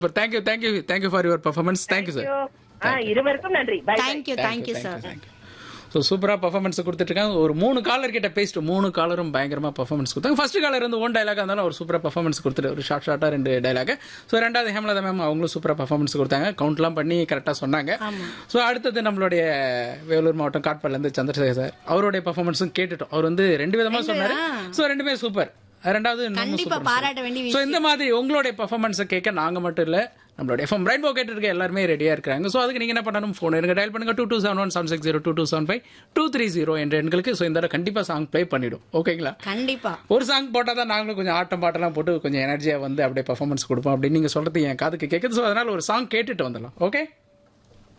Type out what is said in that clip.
thank you thank you thank you for your performance thank you sir ஆ இருவருக்கும் நன்றி bye thank you thank you sir so சூப்பராக performance கொடுத்துட்டு இருக்காங்க ஒரு மூணு காலர் கிட்ட பேசிட்டு மூணு காலரும் பயங்கரமாக பர்ஃபார்மன்ஸ் கொடுத்தாங்க ஃபர்ஸ்ட் காலர் வந்து ஒன் டைலாக் இருந்தாலும் ஒரு சூப்பராக பர்ஃபார்மன்ஸ் கொடுத்துட்டு ஒரு ஷார்ட் ஷார்ட்டாக ரெண்டு டைலாக் ஸோ ரெண்டாவது ஹேமலதா மேம் அவங்களும் சூப்பராக பர்ஃபார்மன்ஸ் கொடுத்தாங்க கவுண்ட்லாம் பண்ணி கரெக்டாக சொன்னாங்க ஸோ அடுத்தது நம்மளுடைய வேலூர் மாவட்டம் காட்பாடிலேருந்து சந்திரசேகர் சார் அவருடைய பர்ஃபார்மன்ஸும் கேட்டுட்டோம் அவர் வந்து ரெண்டு விதமாக சொன்னார் ஸோ ரெண்டுமே சூப்பர் ரெண்டாவது கண்டிப்பா பாராட்ட வேண்டிய ஸோ இந்த மாதிரி உங்களுடைய பர்ஃபார்மன்ஸை கேட்க நாங்க மட்டும் இல்ல நம்மளுடைய எஃப்எம் ரெயின்போ கேட்டு இருக்க எல்லாருமே ரெடியா இருக்காங்க ஸோ அதுக்கு நீங்க என்ன பண்ணணும் ஃபோன் எடுங்க டயல் பண்ணுங்க two two seven one seven six zero two two seven five two three zero என்ற எண்களுக்கு ஸோ இந்த தடவை கண்டிப்பா சாங் ப்ளே பண்ணிடும் ஓகேங்களா கண்டிப்பா ஒரு சாங் போட்டால் தான் நாங்களும் கொஞ்சம் ஆட்டம் பாட்டெல்லாம் போட்டு கொஞ்சம் எனர்ஜியாக வந்து அப்படியே பர்ஃபார்மன்ஸ் கொடுப்போம் அப்படின்னு நீங்கள் சொல்றது என் காதுக்கு கேட்குது ஸோ அதனால ஒரு சாங் கேட்டுட்டு வந்துடலாம் ஓகே